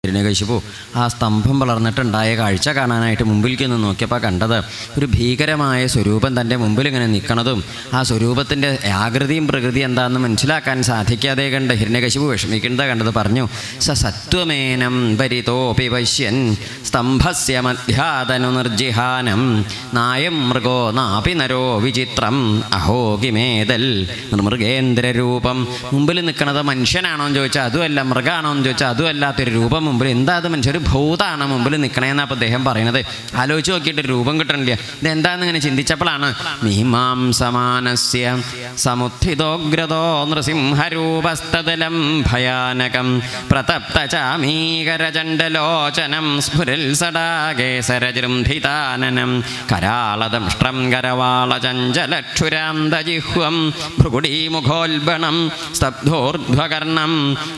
ഹിരണ്യകശിപു ആ സ്തംഭം വളർന്നിട്ടുണ്ടായ കാഴ്ച കാണാനായിട്ട് മുമ്പിലേക്ക് നിന്ന് നോക്കിയപ്പോൾ കണ്ടത് ഒരു ഭീകരമായ സ്വരൂപം തൻ്റെ മുമ്പിൽ ഇങ്ങനെ നിൽക്കണതും ആ സ്വരൂപത്തിൻ്റെ ആകൃതിയും പ്രകൃതി എന്താണെന്ന് മനസ്സിലാക്കാൻ സാധിക്കാതെ കണ്ട് ഹിരണ്യകശിപു വിഷമിക്കുന്നത് കണ്ടത് പറഞ്ഞു സ സത്വമേനം പരിതോപി പശ്യൻ സ്തംഭസ്യ മധ്യാതനു നിർജിഹാനം നായം മൃഗോ നാപി നരോ വിചിത്രം അഹോ കിമേതൽ മൃഗേന്ദ്രരൂപം മുമ്പിൽ നിൽക്കുന്നത് മനുഷ്യനാണോ എന്ന് ചോദിച്ചാൽ അതുമല്ല മൃഗമാണോ എന്ന് ചോദിച്ചാൽ അതുമല്ലാത്തൊരു രൂപം മുമ്പിൽ എന്താ അത് മനുഷ്യ ഒരു ഭൂതാണ് മുമ്പിൽ നിൽക്കണേന്നാണ് അപ്പോൾ അദ്ദേഹം പറയുന്നത് ആലോചിച്ച് നോക്കിയിട്ട് ഒരു രൂപം കിട്ടണില്ല ഇതെന്താന്ന് ഇങ്ങനെ ചിന്തിച്ചപ്പോഴാണ് മീമാംസമാനസ്യ സമുത്ഥിതോഗ്രതോ നൃസിംഹരൂപസ്തലം ഭയാനകം പ്രതപ്ത ചാമീകരചണ്ഡലോചനം സ്ഫുരൽ സടാകേസരജൃംഭിതാനനം കരാളദംഷ്ട്രം കരവാളചഞ്ചലക്ഷുരാന്തജിഹ്വം ഭൃഗുടീമുഖോൽബണം സ്തബ്ധോർധ്വകർണം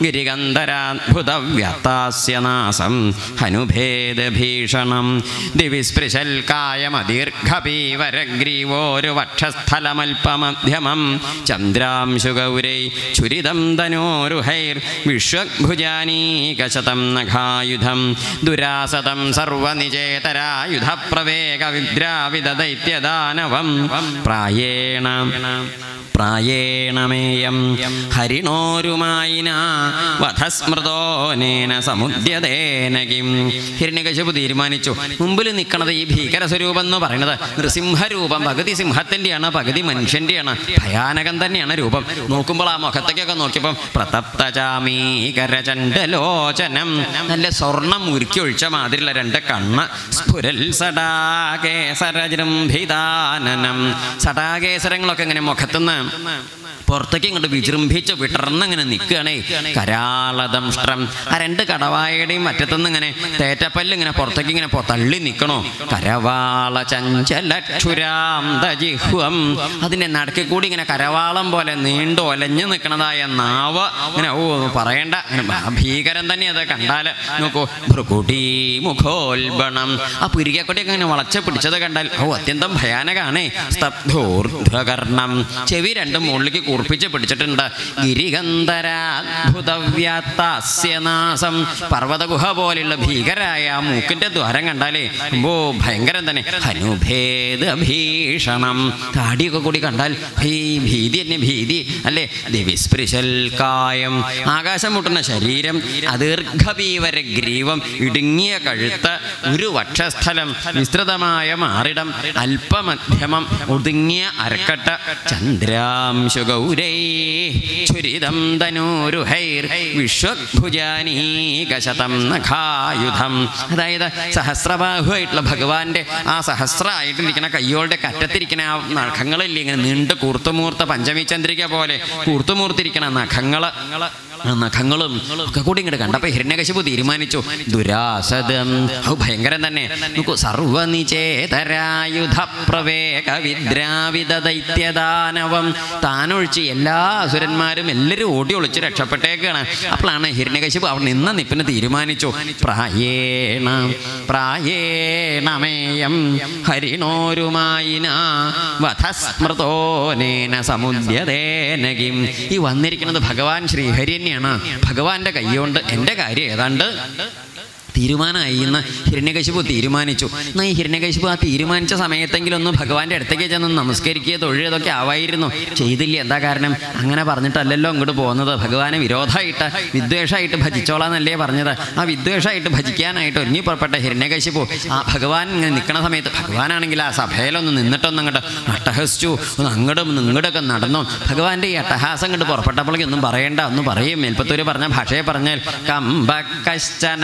ഗിരിഗന്ധരാദ്ഭുതവ്യത്താസ്യനാസം ഹനുഭേദഭീഷണം ദിവിസ്പൃശൽ കായമദീർഘപീവരഗ്രീവോരു വക്ഷസ്ഥലമൽപമധ്യമം ചന്ദ്രാംശുഗൗരൈ ഛുരിതം തനോരുഹൈർ വിശ്വഭുജാനീകശതം നഖായുധം ദുരാസതം സർവനിചേതരായുധപ്രവേഗ വിദ്രാവിദൈത്യദാനവം പ്രായേണ പ്രായേണമേയം ഹരിണോരുമായിന വധസ്മൃതോനേന സമുദ്യതേന കിം ഹിരണ്യകശിപു തീരുമാനിച്ചു മുമ്പിൽ നിൽക്കണത് ഈ ഭീകര സ്വരൂപം എന്ന് പറയുന്നത് നൃസിംഹരൂപം പകുതി സിംഹത്തിൻ്റെയാണ് പകുതി മനുഷ്യൻ്റെയാണ് ഭയാനകം തന്നെയാണ് രൂപം നോക്കുമ്പോൾ ആ മുഖത്തേക്കൊക്കെ നോക്കിയപ്പം പ്രതപ്തചാമീകരചണ്ഡലോചനം നല്ല സ്വർണം ഉരുക്കി ഒഴിച്ച മാതിരിയുള്ള രണ്ട് കണ്ണ് സ്ഫുരൽ സടാകേസരജൃംഭിതാനനം സടാകേസരങ്ങളൊക്കെ ഇങ്ങനെ മുഖത്തുനിന്ന് പുറത്തേക്ക് ഇങ്ങോട്ട് വിജൃംഭിച്ച് വിടർന്നിങ്ങനെ നിൽക്കുകയാണേ കരാളദംഷ്ട്രം ആ രണ്ട് കടവായുടെയും അറ്റത്തുനിന്ന് ഇങ്ങനെ തേറ്റപ്പല്ല് ഇങ്ങനെ പുറത്തേക്ക് ഇങ്ങനെ പൊ- തള്ളി നിൽക്കണോ കരവാള ചഞ്ചലക്ഷുരാന്തജിഹ്വം അതിൻ്റെ നടക്കി കൂടി ഇങ്ങനെ കരവാളം പോലെ നീണ്ടു ഒലഞ്ഞു നിൽക്കണതായ നാവ് ഇങ്ങനെ ഓ പറയണ്ട ഇങ്ങനെ ഭ- ഭീകരം തന്നെ അത് കണ്ടാൽ നോക്കൂ ഭൃകുടി മുഖോൽബണം ആ പുരികക്കൊടിയൊക്കെ ഇങ്ങനെ വളച്ച പിടിച്ചത് കണ്ടാൽ ഓ അത്യന്തം ഭയാനകാണേ സ്തബ്ധോർധ്വകർണം ചെവി രണ്ടും മുകളിലേക്ക് കൂർപ്പിച്ച് പിടിച്ചിട്ടുണ്ട് ഗിരിഗന്ധരാദ്ഭുതവ്യാത്താസ്യനാസം പർവ്വതഗുഹ പോലെയുള്ള ഭീകരായ ആ മൂക്കിന്റെ ദ്വാരം കണ്ടാലേ ഓ ഭയങ്കരം തന്നെ ഹനുഭേദ ഭീഷണം താടിയൊക്കെ കൂടി കണ്ടാൽ ഭീ ഭീതി തന്നെ ഭീതി അല്ലേ ദിവിസ്പൃശൽ കായം ആകാശം മുട്ടുന്ന ശരീരം അദീർഘപീവര ഗ്രീവം ഇടുങ്ങിയ കഴുത്ത് ഒരു വക്ഷസ്ഥലം വിസ്തൃതമായ മാറിടം അല്പമധ്യമം ഒതുങ്ങിയ അരക്കട്ട ചന്ദ്രാംശുഗൗരൈ ചുരിതം തനൂരുഹൈർ വിശ്വഭുജാനീകശതം നഖായുധം അതായത് സഹസ്രബാഹുവായിട്ടുള്ള ഭഗവാന്റെ ആ സഹസ്രമായിട്ടിരിക്കുന്ന കയ്യോളുടെ കറ്റത്തിരിക്കുന്ന ആ നഖങ്ങളില്ലേ ഇങ്ങനെ നീണ്ട് കൂർത്തുമൂർത്ത പഞ്ചമി ചന്ദ്രിക പോലെ കൂർത്തുമൂർത്തിരിക്കുന്ന നഖങ്ങള് ആ നഖങ്ങളും ഒക്കെ കൂടി ഇങ്ങോട്ട് കണ്ടപ്പോൾ ഹിരണ്യകശിപു തീരുമാനിച്ചു ദുരാസദം ഔ ഭയങ്കരം തന്നെ നോക്കൂ സർവനിചേതരായുധ പ്രവേഗ വിദ്രാവിത ദൈത്യദാനവം താനൊഴിച്ച് എല്ലാ അസുരന്മാരും എല്ലാവരും ഓടി ഒളിച്ച് രക്ഷപ്പെട്ടേക്കാണ് അപ്പോഴാണ് ഹിരണ്യകശിപു അവിടെ നിന്ന നിപ്പിന് തീരുമാനിച്ചു പ്രായേണ പ്രായേണമേയം ഹരിണോരുമായിന വധസ്മൃതോനേന സമുദ്യതേനകിം ഈ വന്നിരിക്കുന്നത് ഭഗവാൻ ശ്രീഹരി തന്നെയാണ് ഭഗവാന്റെ കൈകൊണ്ട് എൻ്റെ കാര്യം ഏതാണ്ട് തീരുമാനമായി എന്ന് ഹിരണ്യകശിപു തീരുമാനിച്ചു എന്നാൽ ഈ ഹിരണ്യകശിപു ആ തീരുമാനിച്ച സമയത്തെങ്കിലും ഒന്ന് ഭഗവാന്റെ അടുത്തേക്ക് ചെന്ന് നമസ്കരിക്കുക തൊഴുകതൊക്കെ ആവായിരുന്നു ചെയ്തില്ല എന്താ കാരണം അങ്ങനെ പറഞ്ഞിട്ടല്ലല്ലോ അങ്ങോട്ട് പോകുന്നത് ഭഗവാനെ വിരോധമായിട്ട് വിദ്വേഷമായിട്ട് ഭജിച്ചോളാന്നല്ലേ പറഞ്ഞത് ആ വിദ്വേഷമായിട്ട് ഭജിക്കാനായിട്ട് ഒരുങ്ങി പുറപ്പെട്ട ഹിരണ്യകശിപു ആ ഭഗവാൻ ഇങ്ങനെ നിൽക്കുന്ന സമയത്ത് ഭഗവാനാണെങ്കിൽ ആ സഭയിലൊന്ന് നിന്നിട്ടൊന്ന് അങ്ങോട്ട് അട്ടഹസിച്ചു ഒന്ന് അങ്ങോട്ടും ഒന്ന് ഇങ്ങോട്ടൊക്കെ നടന്നു ഭഗവാന്റെ ഈ അട്ടഹാസം കണ്ട് പുറപ്പെട്ടപ്പോഴേക്കും ഒന്നും പറയണ്ട ഒന്നും പറയും മേൽപ്പത്തൂര് പറഞ്ഞ ഭാഷയെ പറഞ്ഞാൽ കമ്പ കശ്ചന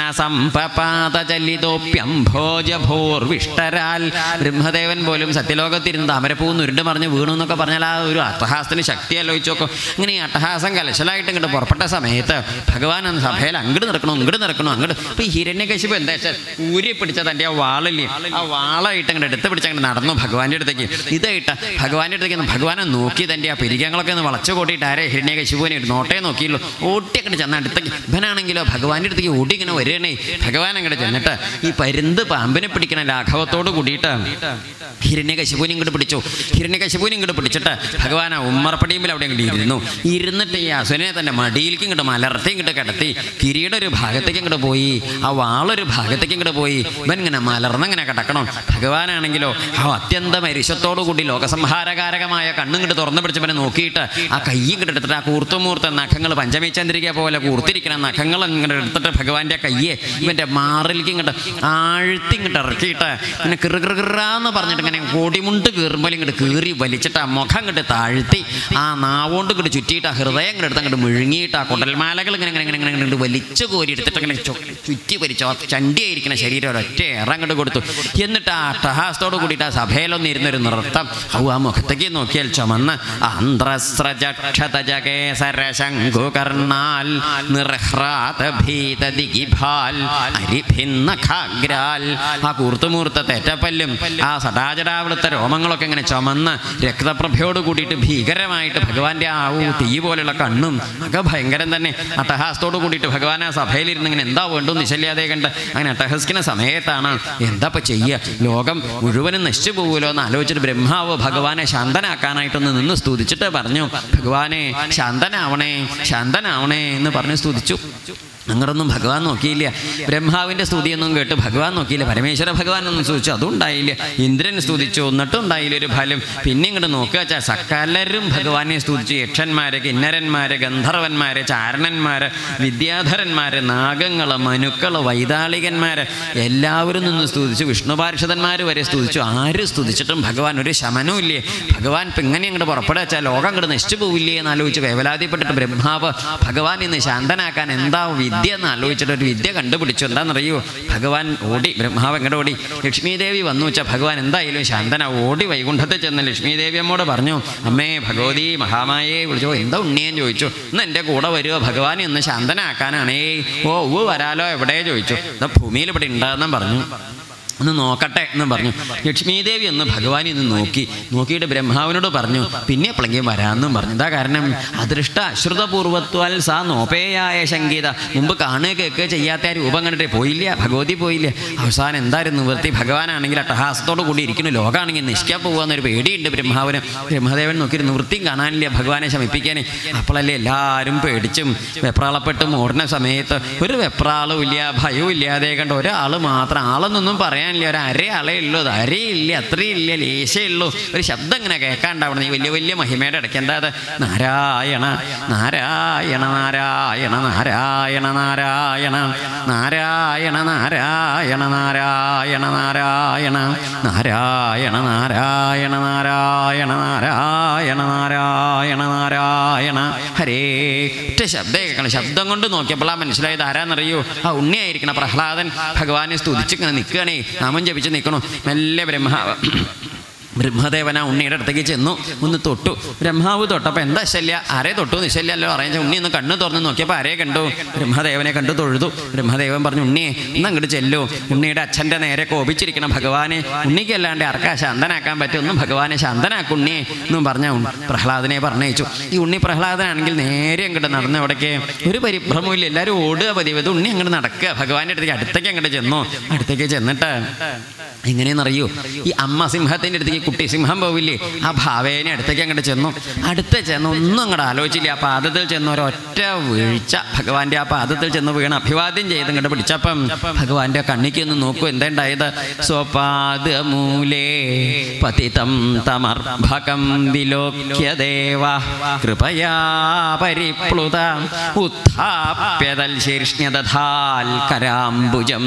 സമ്പപാതചലിതോപ്യംഭോജഭൂർവിഷ്ടരാൽ ബ്രഹ്മദേവൻ പോലും സത്യലോകത്തിരുന്ന് താമരപ്പൂന്ന് ഉരുണ്ട് മറിഞ്ഞ് വീണു എന്നൊക്കെ പറഞ്ഞാൽ ആ ഒരു അട്ടഹാസത്തിന് ശക്തി ആലോചിച്ച് നോക്കും ഇങ്ങനെ ഈ അട്ടഹാസം കലശലായിട്ട് ഇങ്ങോട്ട് പുറപ്പെട്ട സമയത്ത് ഭഗവാൻ അന്ന് സഭയിൽ അങ്ങോട്ട് നടക്കണോ ഇങ്ങോട്ട് നടക്കണോ അങ്ങോട്ട് ഇപ്പൊ ഈ ഹിരണ്യകശിപ്പ് എന്താ വെച്ചാൽ ഊരി പിടിച്ച തൻ്റെ ആ വാളില്ലേ ആ വാളായിട്ട് അങ്ങോട്ട് എടുത്ത് പിടിച്ച് അങ്ങോട്ട് നടന്നു ഭഗവാന്റെ അടുത്തേക്ക് ഇതായിട്ട് ഭഗവാന്റെ അടുത്തേക്ക് ഒന്ന് ഭഗവാനെ നോക്കി തൻ്റെ ആ പെരികങ്ങളൊക്കെ ഒന്ന് വളച്ചു കൂട്ടിയിട്ട് ആരെ ഹിരണ്യകശിപുവിനെ ഒരു നോട്ടേ നോക്കിയുള്ളൂ ഓട്ടി അങ്ങോട്ട് ചെന്ന അടുത്തേക്ക് ഇവനാണെങ്കിലോ ഭഗവാന്റെ അടുത്തേക്ക് ഓടി ഇങ്ങനെ വരികയാണേ ഭഗവാൻ ഭഗവാൻ അങ്ങോട്ട് ചെന്നിട്ട് ഈ പരുന്ത് പാമ്പിനെ പിടിക്കണ ലാഘവത്തോട് കൂടിയിട്ട് ഹിരണ്യകശിപൂനി ഇങ്ങോട്ട് പിടിച്ചു ഹിരണ്യകശിപൂനി ഇങ്ങോട്ട് പിടിച്ചിട്ട് ഭഗവാൻ ആ ഉമ്മറപ്പടിയുമ്പിൽ അവിടെ ഇങ്ങോട്ട് ഇരുന്നു ഇരുന്നിട്ട് ഈ അസുരനെ തന്റെ മടിയിലേക്ക് ഇങ്ങോട്ട് മലർത്തി ഇങ്ങോട്ട് കിടത്തി കിരീട ഒരു ഭാഗത്തേക്ക് ഇങ്ങോട്ട് പോയി ആ വാളൊരു ഭാഗത്തേക്ക് ഇങ്ങോട്ട് പോയി ഇവൻ ഇങ്ങനെ മലർന്നിങ്ങനെ കിടക്കണം ഭഗവാനാണെങ്കിലോ ആ അത്യന്തം അരിശത്തോടു കൂടി ലോകസംഹാരകാരകമായ കണ്ണിങ്ങോട്ട് തുറന്നു പിടിച്ചവനെ നോക്കിയിട്ട് ആ കൈ ഇങ്ങോട്ട് എടുത്തിട്ട് ആ കൂർത്തുമൂർത്ത നഖങ്ങൾ പഞ്ചമിച്ചന്ദ്രിക പോലെ കൂർത്തിരിക്കുന്ന നഖങ്ങൾ ഇങ്ങോട്ട് എടുത്തിട്ട് ഭഗവാന്റെ കയ്യെ ഇവന്റെ മാറിലേക്ക് ഇങ്ങോട്ട് ആഴ്ത്തി ഇങ്ങോട്ട് ഇറക്കിയിട്ട് ഇങ്ങനെ കിറു കിറു കിറാന്ന് പറഞ്ഞിട്ട് ഇങ്ങനെ കോടിമുണ്ട് കീറുമ്പോൾ ഇങ്ങോട്ട് കീറി വലിച്ചിട്ട് ആ മുഖം ഇങ്ങോട്ട് താഴ്ത്തി ആ നാവുകൊണ്ട് ഇങ്ങോട്ട് ചുറ്റിയിട്ട് ആ ഹൃദയം ഇങ്ങോട്ട് എടുത്ത് അങ്ങോട്ട് മുഴുങ്ങിയിട്ട് ആ കുടൽമാലകൾ ഇങ്ങനെ ഇങ്ങനെ ഇങ്ങനെ ഇങ്ങനെ ഇങ്ങോട്ട് വലിച്ചു കോരി എടുത്തിട്ട് ഇങ്ങനെ ചു- ചുറ്റി വലിച്ചു ആ ചണ്ടിയായിരിക്കുന്ന ശരീരം ഒരൊറ്റ ഏറെ അങ്ങോട്ട് കൊടുത്തു എന്നിട്ട് ആ അട്ടഹാസത്തോട് കൂടിയിട്ട് ആ സഭയിലൊന്നും ഇരുന്നൊരു നൃത്തം ഔ ആ മുഖത്തേക്ക് നോക്കിയാൽ ചുമന്ന് ആന്ധ്രസ്രജക്ഷതജകേസരശങ്കുകർണാൽ നിർഹ്രാത ഭീതദിഗിഭാൽ അരിഭിന്നഖാഗ്രാൽ ആ കൂർത്തുമൂർത്ത തെറ്റപ്പല്ലും ആ സടാചടാവിടുത്തെ രോമങ്ങളൊക്കെ ഇങ്ങനെ ചുമന്ന് രക്തപ്രഭയോട് കൂടിയിട്ട് ഭീകരമായിട്ട് ഭഗവാന്റെ ആ ഊ തീ പോലെയുള്ള കണ്ണും ഒക്കെ ഭയങ്കരം തന്നെ അട്ടഹാസത്തോട് കൂടിയിട്ട് ഭഗവാൻ ആ സഭയിലിരുന്ന് ഇങ്ങനെ എന്താ വേണ്ടു നിശല്യാതെ കണ്ട് അങ്ങനെ അട്ടഹസിക്കുന്ന സമയത്താണ് എന്താ ഇപ്പൊ ചെയ്യുക ലോകം മുഴുവനും നശിച്ചു പോകുമല്ലോ എന്ന് ആലോചിച്ചിട്ട് ബ്രഹ്മാവ് ഭഗവാനെ ശാന്തനാക്കാനായിട്ടൊന്ന് നിന്ന് സ്തുതിച്ചിട്ട് പറഞ്ഞു ഭഗവാനെ ശാന്തനാവണേ ശാന്തനാവണേ എന്ന് പറഞ്ഞ് സ്തുതിച്ചു അങ്ങനൊന്നും ഭഗവാൻ നോക്കിയില്ല ബ്രഹ്മാവിന്റെ സ്തുതിയൊന്നും കേട്ട് ഭഗവാൻ നോക്കിയില്ല പരമേശ്വര ഭഗവാൻ ഒന്നും സ്തുതിച്ചു അതും ഉണ്ടായില്ല ഇന്ദ്രൻ സ്തുതിച്ചു എന്നിട്ടും ഉണ്ടായില്ല ഒരു ഫലം പിന്നെ ഇങ്ങോട്ട് നോക്കുക വെച്ചാൽ സകലരും ഭഗവാനെ സ്തുതിച്ചു യക്ഷന്മാര് കിന്നരന്മാര് ഗന്ധർവന്മാര് ചാരണന്മാര് വിദ്യാധരന്മാര് നാഗങ്ങള് മനുക്കള് വൈതാളികന്മാര് എല്ലാവരും നിന്ന് സ്തുതിച്ചു വിഷ്ണു പാർഷദന്മാർ വരെ സ്തുതിച്ചു ആര് സ്തുതിച്ചിട്ടും ഭഗവാൻ ഒരു ശമനവും ഇല്ലേ ഭഗവാൻ ഇപ്പം ഇങ്ങനെ അങ്ങോട്ട് പുറപ്പെടുക വെച്ചാൽ ലോകം അങ്ങോട്ട് നശിച്ചു പോവില്ലേ എന്ന് ആലോചിച്ച് വേവലാതിപ്പെട്ടിട്ട് ബ്രഹ്മാവ് ഭഗവാൻ ഇന്ന് ശാന്തനാക്കാൻ എന്താ വിദ്യ എന്ന് ആലോചിച്ചിട്ട് ഒരു വിദ്യ കണ്ടുപിടിച്ചു എന്താണെന്നറിയോ ഭഗവാൻ ഓടി ബ്രഹ്മാവ് എങ്ങോട്ട് ഓടി ലക്ഷ്മീദേവി വന്നു വെച്ചാൽ ഭഗവാൻ എന്തായാലും ശാന്തന ഓടി വൈകുണ്ഠത്തിൽ ചെന്ന് ലക്ഷ്മീദേവി അമ്മോട് പറഞ്ഞു അമ്മേ ഭഗവതി മഹാമായെ വിളിച്ചോ എന്താ ഉണ്ണിയെന്ന് ചോദിച്ചു ഇന്ന് എൻ്റെ കൂടെ വരുമോ ഭഗവാനെ ഒന്ന് ശാന്തനാക്കാനാണേ ഓ ഉവ് വരാലോ എവിടെ ചോദിച്ചു എന്താ ഭൂമിയിൽ ഇവിടെ ഉണ്ടാകുന്ന പറഞ്ഞു ഒന്ന് നോക്കട്ടെ എന്ന് പറഞ്ഞു ലക്ഷ്മീദേവി ഒന്ന് ഭഗവാനെ ഒന്ന് നോക്കി നോക്കിയിട്ട് ബ്രഹ്മാവിനോട് പറഞ്ഞു പിന്നെ എപ്പോഴെങ്കിലും വരാമെന്നും പറഞ്ഞു എന്താ കാരണം അദൃഷ്ട അശ്രുതപൂർവത്വാൽ സാ നോപേയായ ശങ്കീത മുമ്പ് കാണുക കേൾക്കുക ചെയ്യാത്ത ആ രൂപം കണ്ടിട്ട് പോയില്ല ഭഗവതി പോയില്ല അവസാനം എന്തായിരുന്നു നിവൃത്തി ഭഗവാനാണെങ്കിൽ അട്ടഹാസത്തോട് കൂടി ഇരിക്കുന്നു ലോകമാണെങ്കിൽ നിഷ്കാൻ പോകുന്നൊരു പേടിയുണ്ട് ബ്രഹ്മാവിന് ബ്രഹ്മദേവൻ നോക്കി നിവൃത്തിയും കാണാനില്ല ഭഗവാനെ ശമിപ്പിക്കാനേ അപ്പോഴല്ലേ എല്ലാവരും പേടിച്ചും വെപ്രാളപ്പെട്ടും ഓടുന്ന സമയത്ത് ഒരു വെപ്രാളും ഇല്ല ഭയവും ഇല്ലാതെ കണ്ട ഒരാൾ മാത്രം ആളെന്നൊന്നും പറയാനില്ല ഒരു അരയാളേ ഉള്ളൂ അത് അരയില്ല അത്രയില്ല ലേശേ ഉള്ളൂ ഒരു ശബ്ദം ഇങ്ങനെ കേൾക്കാണ്ടാവണം ഈ വലിയ വലിയ മഹിമയുടെ ഇടയ്ക്ക് എന്താ അത് നാരായണ നാരായണ നാരായണ നാരായണ നാരായണ നാരായണ നാരായണ നാരായണ നാരായണ നാരായണ നാരായണ നാരായണ നാരായണ നാരായണ നാരായണ ഹരേ ഒറ്റ ശബ്ദം കേൾക്കണം ശബ്ദം കൊണ്ട് നോക്കിയപ്പോൾ ആ മനസ്സിലായത് ആരാന്നറിയോ ആ ഉണ്ണിയായിരിക്കണം പ്രഹ്ലാദൻ ഭഗവാനെ സ്തുതിച്ച് ഇങ്ങനെ നിൽക്കുകയാണേ നാമം ജപിച്ച് നിൽക്കണു മെല്ലെ ബ്രഹ്മാവ് ബ്രഹ്മദേവന ഉണ്ണിയുടെ അടുത്തേക്ക് ചെന്നു ഒന്ന് തൊട്ടു ബ്രഹ്മാവ് തൊട്ടപ്പോൾ എന്താ ശല്യ ആരെ തൊട്ടു നിശല്യല്ലോ അറിയാൻ ഉണ്ണി ഒന്ന് കണ്ണ് തുറന്ന് നോക്കിയപ്പോൾ ആരെ കണ്ടു ബ്രഹ്മദേവനെ കണ്ടു തൊഴുതു ബ്രഹ്മദേവൻ പറഞ്ഞു ഉണ്ണിയെ ഇന്ന് അങ്ങോട്ട് ചെല്ലു ഉണ്ണിയുടെ അച്ഛൻ്റെ നേരെ കോപിച്ചിരിക്കണം ഭഗവാനെ ഉണ്ണിക്കല്ലാണ്ട് ആർക്കാ ശാന്തനാക്കാൻ പറ്റും ഒന്നും ഭഗവാനെ ശാന്തനാക്കും ഉണ്ണിയെ എന്നും പറഞ്ഞ ഉൺ- പ്രഹ്ലാദനെ പറഞ്ഞയച്ചു ഈ ഉണ്ണി പ്രഹ്ലാദനാണെങ്കിൽ നേരെ അങ്ങോട്ട് നടന്നു അവിടേക്ക് ഒരു പരിഭ്രമവും ഇല്ല എല്ലാവരും ഓടുക പതിവ് ഇത് ഉണ്ണി അങ്ങോട്ട് നടക്കുക ഭഗവാന്റെ അടുത്തേക്ക് അടുത്തേക്ക് അങ്ങോട്ട് ചെന്നു അടുത്തേക്ക് ചെന്നിട്ട് എങ്ങനെയെന്നറിയോ ഈ അമ്മ സിംഹത്തിൻ്റെ അടുത്തേക്ക് കുട്ടി സിംഹം പോവില്ലേ ആ ഭാവേനെ അടുത്തേക്ക് അങ്ങോട്ട് ചെന്നു അടുത്ത് ചെന്ന് ഒന്നും അങ്ങോട്ട് ആലോചിച്ചില്ല ആ പാദത്തിൽ ചെന്ന് ഒരൊറ്റ വീഴ്ച ഭഗവാന്റെ ആ പാദത്തിൽ ചെന്ന് വീണ് അഭിവാദ്യം ചെയ്ത് ഇങ്ങോട്ട് പിടിച്ചപ്പം ഭഗവാന്റെ കണ്ണിക്ക് ഒന്ന് നോക്കൂ എന്താ ഉണ്ടായത് സ്വപാദമൂലേ പതിതം തമർഭകം വിലോക്യ ദേവ കൃപയാ പരിപ്ലുത ഉത്ഥാപ്യതൽ ശീർഷ്ണ്യദധാൽ കരാംബുജം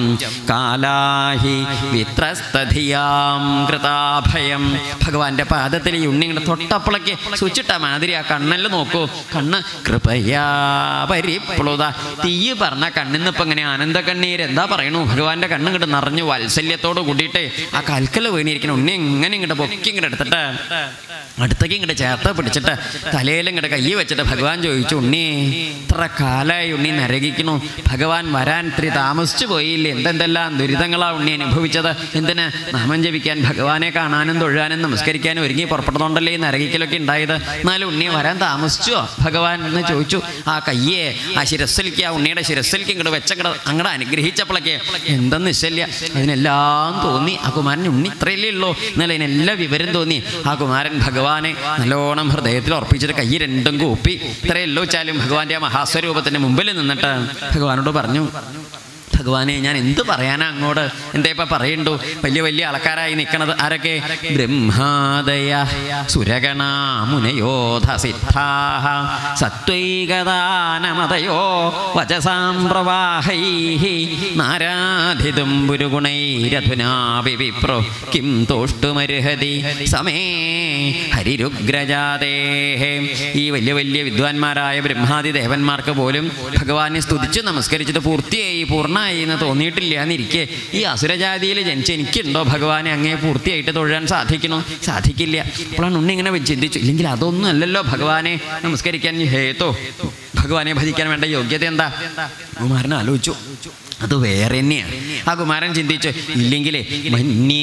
കാലാഹി വിത്രസ്തധിയാം കൃതാഭയം ഭഗവാന്റെ പാദത്തിൽ ഈ ഉണ്ണി ഇങ്ങനെ തൊട്ടപ്പളയ്ക്ക് സ്വിച്ചിട്ട മാതിരി ആ കണ്ണല്ല നോക്കൂ കണ്ണ് കൃപയാ പരിപ്ലുത തീയ് പറഞ്ഞ കണ്ണിന്ന് ഇപ്പൊ ഇങ്ങനെ ആനന്ദ കണ്ണീര് എന്താ പറയണു ഭഗവാന്റെ കണ്ണ് ഇങ്ങോട്ട് നിറഞ്ഞു വാത്സല്യത്തോട് കൂടിയിട്ട് ആ കൽക്കല് വീണിരിക്കുന്ന ഉണ്ണി ഇങ്ങനെ ഇങ്ങോട്ട് പൊക്കി ഇങ്ങോട്ട് എടുത്തിട്ട് അടുത്തേക്ക് ഇങ്ങോട്ട് ചേർത്ത് പിടിച്ചിട്ട് തലയിൽ ഇങ്ങോട്ട് കൈ വെച്ചിട്ട് ഭഗവാൻ ചോദിച്ചു ഉണ്ണി ഇത്ര കാലമായി ഉണ്ണി നരകിക്കണു ഭഗവാൻ വരാൻ ഇത്തിരി താമസിച്ചു പോയില്ലേ എന്തെന്തെല്ലാം ദുരിതങ്ങളാ ഉണ്ണി അനുഭവിച്ചത് എന്തിന് നാമം ജപിക്കാൻ ഭഗവാനെ കാണാനും തൊഴാനും നമസ്കരിക്കാനും ഒരുങ്ങി പുറപ്പെടുന്നോണ്ടല്ലേ ഈ നരകിക്കലൊക്കെ ഉണ്ടായത് എന്നാലും ഉണ്ണി വരാൻ താമസിച്ചോ ഭഗവാൻ എന്ന് ചോദിച്ചു ആ കയ്യെ ആ ശിരസ്സിലേക്ക് ആ ഉണ്ണിയുടെ ശിരസ്സിലേക്ക് ഇങ്ങോട്ട് വെച്ചങ്ങോട്ട് അങ്ങോട്ട് അനുഗ്രഹിച്ചപ്പോഴൊക്കെ എന്തെന്ന് നിശ്ചല്യ അതിനെല്ലാം തോന്നി ആ കുമാരൻ ഉണ്ണി ഇത്രയല്ലേ ഉള്ളൂ എന്നാലും അതിനെല്ലാം വിവരം തോന്നി ആ കുമാരൻ ഭഗവാനെ നല്ലോണം ഹൃദയത്തിൽ ഉറപ്പിച്ചിട്ട് കൈ രണ്ടും കൂപ്പി ഇത്രയല്ലോ വെച്ചാലും ഭഗവാന്റെ ആ മഹാസ്വരൂപത്തിന്റെ മുമ്പിൽ നിന്നിട്ട് ഭഗവാനോട് പറഞ്ഞു ഭഗവാനെ ഞാൻ എന്ത് പറയാനാ അങ്ങോട്ട് എന്താ ഇപ്പൊ പറയണ്ടു വലിയ വലിയ ആൾക്കാരായി നിൽക്കണത് ആരൊക്കെ ബ്രഹ്മാദയ സുരഗണ മുനയോധ സിദ്ധാഹ സത്വൈകദാനമതയോ വചസാം പ്രവാഹൈ നാരാധിതും പുരുഗുണൈരധുനാപി വിപ്രോ കിം തോഷ്ടുമർഹതി സമേ ഹരിരുഗ്രജാതേഹേ ഈ വലിയ വലിയ വിദ്വാൻമാരായ ബ്രഹ്മാദി ദേവന്മാർക്ക് പോലും ഭഗവാനെ സ്തുതിച്ച് നമസ്കരിച്ചിട്ട് പൂർത്തിയായി പൂർണ്ണമായി എന്ന് തോന്നിയിട്ടില്ല എന്നിരിക്കെ ഈ അസുരജാതിയിൽ ജനിച്ച് എനിക്കുണ്ടോ ഭഗവാനെ അങ്ങേ പൂർത്തിയായിട്ട് തൊഴാൻ സാധിക്കണോ സാധിക്കില്ല അപ്പോഴാണ് ഉണ്ണി ഇങ്ങനെ ചിന്തിച്ചു ഇല്ലെങ്കിൽ അതൊന്നും അല്ലല്ലോ ഭഗവാനെ നമസ്കരിക്കാൻ ഹേത്തോ ഭഗവാനെ ഭജിക്കാൻ വേണ്ട യോഗ്യത എന്താ കുമാരൻ ആലോചിച്ചു അത് വേറെ തന്നെയാണ് ആ കുമാരൻ ചിന്തിച്ചു ഇല്ലെങ്കിലേ മന്യേ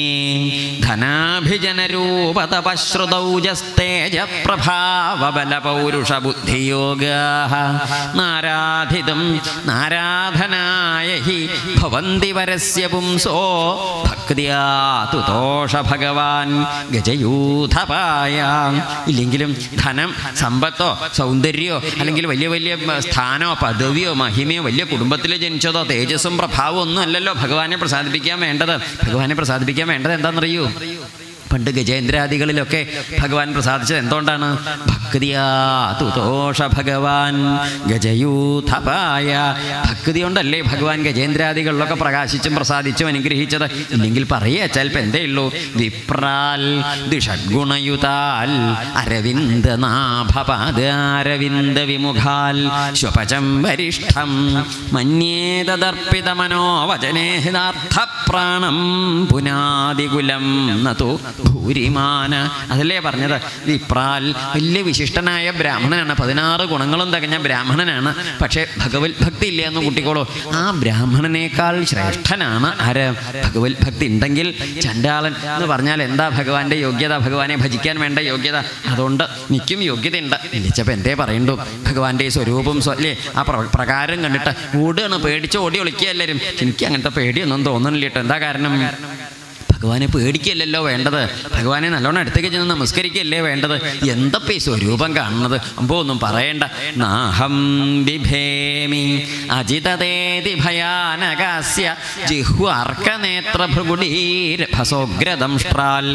ധനാഭിജനരൂപതപശ്രുതൗജസ്തേജ പ്രഭാവബല പൗരുഷ ബുദ്ധിയോഗ നാരാധിതം നാരാധനായ ഹി ഭവന്തി വരസ്യ പുംസോ ഭക്തിയാ തുതോഷ ഭഗവാൻ ഗജയൂഥപായ ഇല്ലെങ്കിലും ധനം സമ്പത്തോ സൗന്ദര്യമോ അല്ലെങ്കിൽ വലിയ വലിയ സ്ഥാനമോ പദവിയോ മഹിമയോ വലിയ കുടുംബത്തിൽ ജനിച്ചതോ തേജസ്സും പ്രഭാവവും ഒന്നും അല്ലല്ലോ ഭഗവാനെ പ്രസാദിപ്പിക്കാൻ വേണ്ടത് ഭഗവാനെ പ്രസാദിപ്പിക്കാൻ വേണ്ടത് എന്താണെന്നറിയൂ പണ്ട് ഗജേന്ദ്രാദികളിലൊക്കെ ഭഗവാൻ പ്രസാദിച്ചത് എന്തുകൊണ്ടാണ് ഭക്തിയാ തുതോഷ ഭഗവാൻ ഗജയൂഥപായ ഭക്തി കൊണ്ടല്ലേ ഭഗവാൻ ഗജേന്ദ്രാദികളിലൊക്കെ പ്രകാശിച്ചും പ്രസാദിച്ചും അനുഗ്രഹിച്ചത് ഇല്ലെങ്കിൽ പറയുക ചിലപ്പോൾ എന്തേ ഉള്ളൂ വിപ്രാൽ ദിഷഡ്ഗുണയുതാൽ അരവിന്ദ നാഭപാദാരവിന്ദ വിമുഖാൽ ശ്വപചം വരിഷ്ഠം മന്യേതദർപ്പിത മനോവചനേഹിതാർത്ഥപ്രാണം പുനാദികുലം നതു ഭൂരിമാന അതല്ലേ പറഞ്ഞത് വിപ്രാൽ വലിയ വിശിഷ്ടനായ ബ്രാഹ്മണനാണ് പതിനാറ് ഗുണങ്ങളും തികഞ്ഞ ബ്രാഹ്മണനാണ് പക്ഷേ ഭഗവത് ഭക്തി ഇല്ല എന്ന് കൂട്ടിക്കോളൂ ആ ബ്രാഹ്മണനേക്കാൾ ശ്രേഷ്ഠനാണ് ആര് ഭഗവത് ഭക്തി ഉണ്ടെങ്കിൽ ചണ്ടാളൻ എന്ന് പറഞ്ഞാൽ എന്താ ഭഗവാന്റെ യോഗ്യത ഭഗവാനെ ഭജിക്കാൻ വേണ്ട യോഗ്യത അതുകൊണ്ട് നിൽക്കും യോഗ്യതയുണ്ട് വിളിച്ചപ്പോൾ എന്തേ പറയണ്ടു ഭഗവാന്റെ ഈ സ്വരൂപം സ്വ- അല്ലേ ആ പ്ര- പ്രകാരം കണ്ടിട്ട് ഓടുകയാണ് പേടിച്ച് ഓടി ഒളിക്കുക എല്ലാവരും എനിക്ക് അങ്ങനത്തെ പേടിയൊന്നും തോന്നണില്ല കേട്ടോ എന്താ കാരണം ഭഗവാനെ പേടിക്കല്ലല്ലോ വേണ്ടത് ഭഗവാനെ നല്ലോണം അടുത്തേക്ക് ചെന്ന് നമസ്കരിക്കല്ലേ വേണ്ടത് എന്തപ്പോ ഈ സ്വരൂപം കാണുന്നത് അമ്പോ ഒന്നും പറയണ്ട നാഹം ബിഭേമി അജിതതേതി ഭയാനകാസ്യ ജിഹ്വാർക്കനേത്രഭൃഗുടീരഭസോഗ്രദംഷ്ട്രാൽ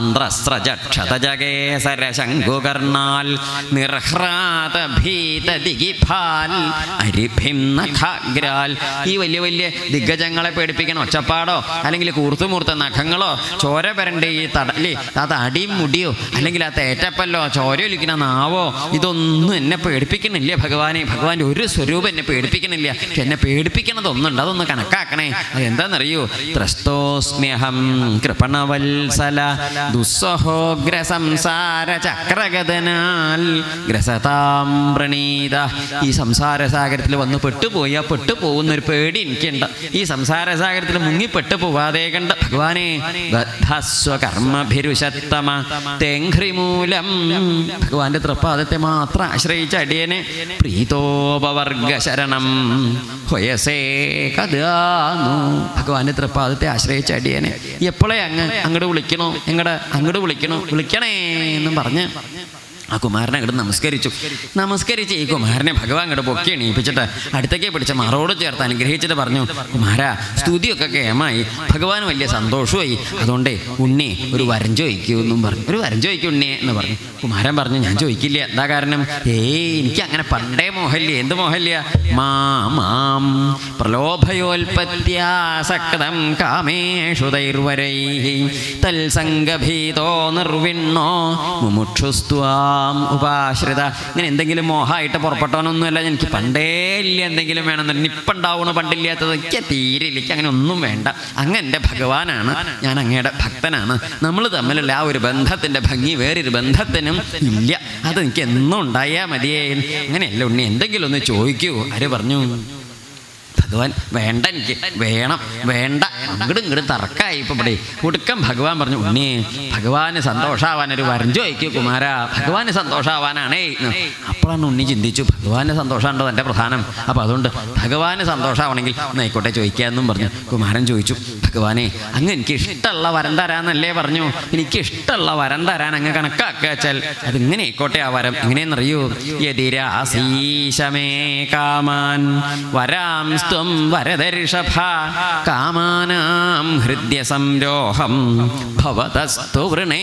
ആന്ധ്രസ്രജക്ഷതജകേസരശങ്കുകർണാൽ നിർഹ്രാത ഭീതദിഗിഫാൽ അരിഭിം നഖാഗ്രാൽ ഈ വലിയ വലിയ ദിഗ്ഗജങ്ങളെ പേടിപ്പിക്കണം ഒച്ചപ്പാടോ അല്ലെങ്കിൽ കൂർത്തുമൂർത്ത നഖങ്ങളോ ചോര പരണ്ട് ഈ തടലി ആ തടിയും മുടിയോ അല്ലെങ്കിൽ ആ തേറ്റപ്പല്ലോ ചോര ഒലിക്കുന്ന നാവോ ഇതൊന്നും എന്നെ പേടിപ്പിക്കണില്ല ഭഗവാനെ ഭഗവാന്റെ ഒരു സ്വരൂപം എന്നെ പേടിപ്പിക്കണില്ല പക്ഷെ എന്നെ പേടിപ്പിക്കണതൊന്നുണ്ട് അതൊന്ന് കണക്കാക്കണേ അതെന്താണെന്നറിയൂ ത്രസ്തോസ്മ്യഹം കൃപണവത്സല ദുസ്സഹോഗ്ര സംസാര ചക്രഗതനാൽ ഗ്രസതാം പ്രണീത ഈ സംസാര സാഗരത്തിൽ വന്ന് പെട്ടുപോയി ആ പെട്ടുപോകുന്ന ഒരു പേടി എനിക്കുണ്ട് ഈ സംസാര സാഗരത്തിൽ മുങ്ങി പെട്ടുപോവാതെ കണ്ട് ഭഗവാനെ ബദ്ധസ്വകർമ്മഭിരുഷത്തമ തേഘ്രിമൂലം ഭഗവാന്റെ തൃപ്പാദത്തെ മാത്രം ആശ്രയിച്ച അടിയനെ പ്രീതോപവർഗ ശരണം ഹൊയസേ കഥാന്നു ഭഗവാന്റെ തൃപ്പാദത്തെ ആശ്രയിച്ച അടിയനെ എപ്പോഴേ അങ്ങ് അങ്ങോട്ട് വിളിക്കണോ എങ്ങടെ അങ്ങോട്ട് വിളിക്കണോ വിളിക്കണേ എന്നും പറഞ്ഞ് ആ കുമാരനെ അങ്ങോട്ട് നമസ്കരിച്ചു നമസ്കരിച്ച് ഈ കുമാരനെ ഭഗവാൻ അങ്ങോട്ട് പൊക്കി എണീപ്പിച്ചിട്ട് അടുത്തേക്ക് പിടിച്ച മറോട് ചേർത്ത് അനുഗ്രഹിച്ചിട്ട് പറഞ്ഞു കുമാര സ്തുതിയൊക്കെ കേമായി ഭഗവാൻ വലിയ സന്തോഷമായി അതുകൊണ്ടേ ഉണ്ണി ഒരു വരം ചോദിക്കൂ എന്നും പറഞ്ഞു ഒരു വരം ചോദിക്കൂ ഉണ്ണിയെ എന്ന് പറഞ്ഞു കുമാരൻ പറഞ്ഞു ഞാൻ ചോദിക്കില്ല എന്താ കാരണം ഏയ് എനിക്ക് അങ്ങനെ പണ്ടേ മോഹല്യ എന്ത് മോഹല്യ മാം പ്രലോഭയോൽപത്യാസക്തം കാമേഷു ദൈർവരൈ തൽസംഗഭീതോ നിർവിണ്ണോ മുമുക്ഷുസ്ത്വാ മാം ഉപാശ്രിത ഇങ്ങനെ എന്തെങ്കിലും മോഹമായിട്ട് പുറപ്പെട്ടവനൊന്നുമല്ല എനിക്ക് പണ്ടേ ഇല്ല എന്തെങ്കിലും വേണമെന്ന് ഇപ്പം ഉണ്ടാവണ പണ്ടില്ലാത്തത് എനിക്ക് തീരെ ഇല്ല എനിക്ക് അങ്ങനെ ഒന്നും വേണ്ട അങ്ങ് എൻ്റെ ഭഗവാനാണ് ഞാൻ അങ്ങയുടെ ഭക്തനാണ് നമ്മൾ തമ്മിലുള്ള ആ ഒരു ബന്ധത്തിൻ്റെ ഭംഗി വേറൊരു ബന്ധത്തിനും ഇല്ല അത് എനിക്ക് എന്നും ഉണ്ടായാൽ മതിയേ അങ്ങനെയല്ല ഉണ്ണി എന്തെങ്കിലും ഒന്ന് ചോദിക്കൂ ആര് പറഞ്ഞു ഭഗവാൻ വേണ്ട എനിക്ക് വേണം വേണ്ട അങ്ങോട്ടും ഇങ്ങോട്ടും തർക്കമായി ഇപ്പം ഇവിടെ ഒടുക്കം ഭഗവാൻ പറഞ്ഞു ഉണ്ണി ഭഗവാന് സന്തോഷാവാൻ ഒരു വരം ചോദിക്കൂ കുമാര ഭഗവാന് സന്തോഷാവാനാണേ എന്ന്. അപ്പോഴാണ് ഉണ്ണി ചിന്തിച്ചു ഭഗവാന് സന്തോഷമുണ്ടോ എൻ്റെ പ്രധാനം അപ്പം അതുകൊണ്ട് ഭഗവാന് സന്തോഷമാവണമെങ്കിൽ ഒന്ന് ആയിക്കോട്ടെ ചോദിക്കാമെന്നും പറഞ്ഞു കുമാരൻ ചോദിച്ചു ഭഗവാനെ അങ്ങ് എനിക്ക് ഇഷ്ടമുള്ള വരം തരാന്നല്ലേ പറഞ്ഞു എനിക്ക് ഇഷ്ടമുള്ള വരം തരാൻ അങ്ങ് കണക്കാക്കുക വെച്ചാൽ അത് ഇങ്ങനെ ആയിക്കോട്ടെ ആ വരം എങ്ങനെയെന്നറിയൂ യതിരാസീശമേ കാമാൻ വരാംസ്ത്വം വരദർഷഭ കാമാനാം ഹൃദ്യ സംരോഹം ഭവതസ്തു വൃണേ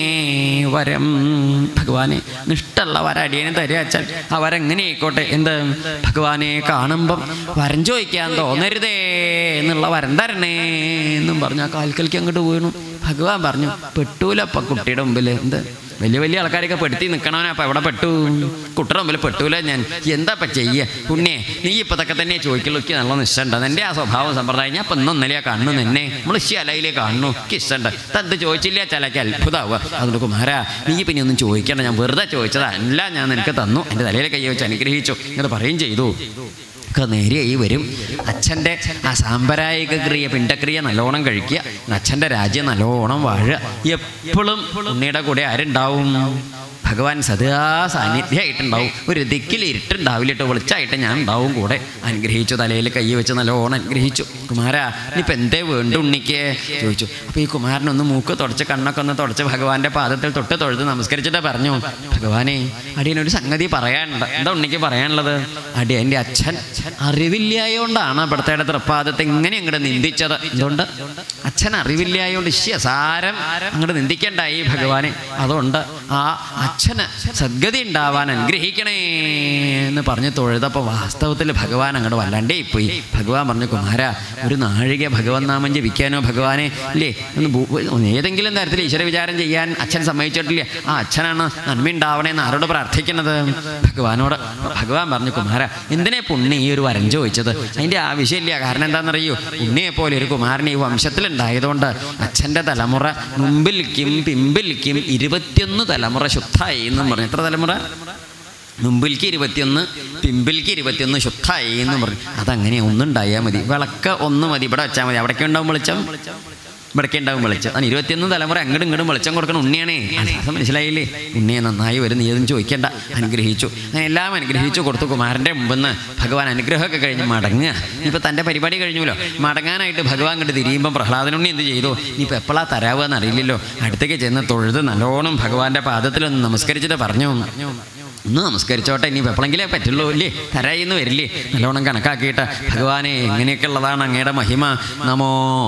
വരം ഭഗവാനെ ഇഷ്ടമുള്ള വരം അടിയനെ തരിക വെച്ചാൽ ആ വരം എങ്ങനെ ആയിക്കോട്ടെ എന്ത് ഭഗവാനെ കാണുമ്പം വരം ചോദിക്കാൻ തോന്നരുതേ എന്നുള്ള വരം തരണേ എന്നും പറഞ്ഞു ആ കാൽക്കൽക്ക് അങ്ങോട്ട് വീണു ഭഗവാൻ പറഞ്ഞു പെട്ടൂലപ്പ കുട്ടിയുടെ മുമ്പിൽ എന്ത് വലിയ വലിയ ആൾക്കാരൊക്കെ പെടുത്തി നിൽക്കണവനാ അപ്പം എവിടെ പെട്ടു കുട്ടിയുടെ മുമ്പിൽ പെട്ടൂല ഞാൻ എന്താ ഇപ്പം ചെയ്യുക പുണ്യേ നീ ഇപ്പം ഇതൊക്കെ തന്നെ ചോദിക്കുള്ളൂ എനിക്ക് നല്ല നിശ്ചയുണ്ട് എൻ്റെ ആ സ്വഭാവം സമ്പ്രദായം ഞാൻ ഇപ്പം ഇന്നൊന്നലെയാ കാണുന്നു നിന്നെ നമ്മൾ ശലയിലേ കാണുന്നു എനിക്ക് ഇഷ്ടമുണ്ട് തത് ചോദിച്ചില്ല ചിലക്ക് അത്ഭുതമാവുക അതുകൊണ്ട് കുമാരാ നീ പിന്നെ ഒന്നും ചോദിക്കണ്ട ഞാൻ വെറുതെ ചോദിച്ചതാ എല്ലാം ഞാൻ നിനക്ക് തന്നു എൻ്റെ തലയിൽ കൈ വെച്ച് അനുഗ്രഹിച്ചു ഇങ്ങനെ പറയുകയും ചെയ്തു ഒക്കെ നേരെയായി വരും അച്ഛൻ്റെ ആ സാമ്പരായിക ക്രിയ പിണ്ടക്രിയ നല്ലോണം കഴിക്കുക അച്ഛൻ്റെ രാജ്യം നല്ലോണം വാഴുക എപ്പോഴും ഉണ്ണിയുടെ കൂടെ ആരുണ്ടാവും ഭഗവാൻ സദാ സാന്നിധ്യമായിട്ടുണ്ടാവും ഒരു ദിക്കിൽ ഇരുട്ടുണ്ടാവില്ല കേട്ടോ വെളിച്ചായിട്ട് ഞാൻ ഉണ്ടാവും കൂടെ അനുഗ്രഹിച്ചു തലയിൽ കൈ വെച്ച് നല്ലോണം അനുഗ്രഹിച്ചു കുമാര ഇനിയിപ്പോൾ എന്തേ വേണ്ട ഉണ്ണിക്ക് ചോദിച്ചു അപ്പോൾ ഈ കുമാരനൊന്ന് മൂക്ക് തുടച്ച് കണ്ണൊക്കെ ഒന്ന് തുടച്ച് ഭഗവാന്റെ പാദത്തിൽ തൊട്ട് തൊഴുത് നമസ്കരിച്ചിട്ട് പറഞ്ഞു ഭഗവാനെ അടിയനൊരു സംഗതി പറയാനുണ്ട് എന്താ ഉണ്ണിക്ക് പറയാനുള്ളത് അടിയൻ്റെ അച്ഛൻ അറിവില്ലായോണ്ടാണ് ഇവിടുത്തെ തൃപ്പാദത്തെ ഇങ്ങനെ അങ്ങോട്ട് നിന്ദിച്ചത് എന്തുകൊണ്ട് അച്ഛൻ അറിവില്ലായോണ്ട് സാരം അങ്ങോട്ട് നിന്ദിക്കണ്ടായി ഭഗവാനെ അതുകൊണ്ട് ആ അച്ഛന് സദ്ഗതി ഉണ്ടാവാൻ അനുഗ്രഹിക്കണേ എന്ന് പറഞ്ഞ് തൊഴുതപ്പോൾ വാസ്തവത്തിൽ ഭഗവാൻ അങ്ങോട്ട് വല്ലാണ്ടേ പോയി ഭഗവാൻ പറഞ്ഞു കുമാര ഒരു നാഴിക ഭഗവൻ നാമം ജപിക്കാനോ ഭഗവാനെ ഇല്ലേ ഒന്ന് ഭൂ- ഏതെങ്കിലും തരത്തിൽ ഈശ്വര വിചാരം ചെയ്യാൻ അച്ഛൻ സമ്മതിച്ചിട്ടില്ല ആ അച്ഛനാണ് നന്മ ഉണ്ടാവണേന്ന് ആരോട് പ്രാർത്ഥിക്കുന്നത് ഭഗവാനോട് ഭഗവാൻ പറഞ്ഞു കുമാര എന്തിനെ പുണ്യ ഈ ഒരു വരം ചോദിച്ചത് അതിൻ്റെ ആവശ്യമില്ല കാരണം എന്താണെന്നറിയോ ഉണ്ണിയെ പോലെ ഒരു കുമാരൻ ഈ വംശത്തിലുണ്ടായതുകൊണ്ട് അച്ഛൻ്റെ തലമുറ മുമ്പിലേക്കും പിമ്പിലേക്കും ഇരുപത്തിയൊന്ന് തലമുറ ശുദ്ധായി എന്നും പറഞ്ഞു എത്ര തലമുറ മുമ്പിലേക്ക് ഇരുപത്തിയൊന്ന് പിമ്പിലേക്ക് ഇരുപത്തിയൊന്ന് ശുദ്ധായി എന്നും പറഞ്ഞു അതങ്ങനെ ഒന്നുണ്ടായാൽ മതി വിളക്ക് ഒന്ന് മതി ഇവിടെ വെച്ചാൽ മതി അവിടേക്ക് ഉണ്ടാവും വെളിച്ചം ഇവിടേക്ക് ഉണ്ടാവും വെളിച്ചം അതാണ് ഇരുപത്തിയൊന്ന് തലമുറ അങ്ങോട്ടും ഇങ്ങോട്ടും വെളിച്ചം കൊടുക്കണം ഉണ്ണിയാണേ അത് മനസ്സിലായില്ലേ ഉണ്ണിയെ നന്നായി വരും നീ ഏതും ചോദിക്കേണ്ട അനുഗ്രഹിച്ചു അങ്ങനെ എല്ലാം അനുഗ്രഹിച്ചു കൊടുത്തു കുമാരൻ്റെ മുമ്പെന്ന് ഭഗവാൻ അനുഗ്രഹമൊക്കെ കഴിഞ്ഞ് മടങ്ങുക ഇനിയിപ്പോൾ തൻ്റെ പരിപാടി കഴിഞ്ഞല്ലോ മടങ്ങാനായിട്ട് ഭഗവാൻ അങ്ങോട്ട് തിരിയുമ്പം പ്രഹ്ലാദനുണ്ണി എന്ത് ചെയ്തു ഇനിയിപ്പോൾ എപ്പോഴാണ് തരാവുക എന്നറിയില്ലല്ലോ അടുത്തേക്ക് ചെന്ന് തൊഴുത് നല്ലോണം ഭഗവാന്റെ പാദത്തിലൊന്ന് നമസ്കരിച്ചിട്ട് പറഞ്ഞു ഒന്ന് നമസ്കരിച്ചോട്ടെ ഇനി എപ്പോഴെങ്കിലേ പറ്റുള്ളൂ ഇല്ലേ തരായിന്ന് വരില്ലേ നല്ലോണം കണക്കാക്കിയിട്ട് ഭഗവാനെ എങ്ങനെയൊക്കെ ഉള്ളതാണ് അങ്ങയുടെ മഹിമ നമോ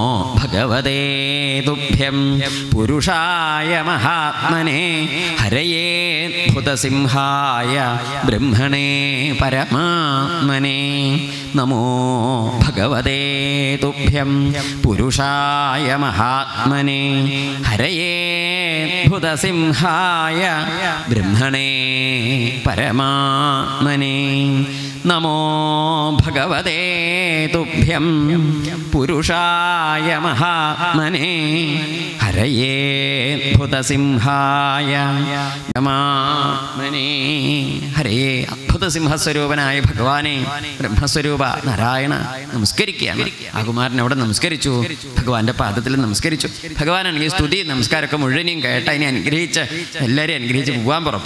ഭഗവതേ തുഭ്യം പുരുഷായ മഹാത്മനെ ഹരയേ ഭുതസിംഹായ ബ്രഹ്മണേ പരമാത്മനെ നമോ ഭഗവതേ തുഭ്യം പുരുഷായ മഹാത്മനെ ഹരയേ ഭുതസിംഹായ ബ്രഹ്മണേ പരമാത്മനെ നമോ ഭഗവതേ തുഭ്യം പുരുഷായ മഹാത്മനെ ഹരയേ അദ്ഭുതസിംഹായ പരമാത്മനെ ഹരയേ അദ്ഭുതസിംഹസ്വരൂപനായ ഭഗവാനെ ബ്രഹ്മസ്വരൂപ നാരായണ നമസ്കരിക്കുകയാണ് ആ കുമാരൻ അവിടെ നമസ്കരിച്ചു ഭഗവാന്റെ പാദത്തിൽ നമസ്കരിച്ചു ഭഗവാനാണെങ്കിൽ സ്തുതി നമസ്കാരമൊക്കെ മുഴുവനെയും കേട്ട അതിനെ അനുഗ്രഹിച്ച് എല്ലാവരെയും അനുഗ്രഹിച്ച് പോകാൻ പുറപ്പെട്ടു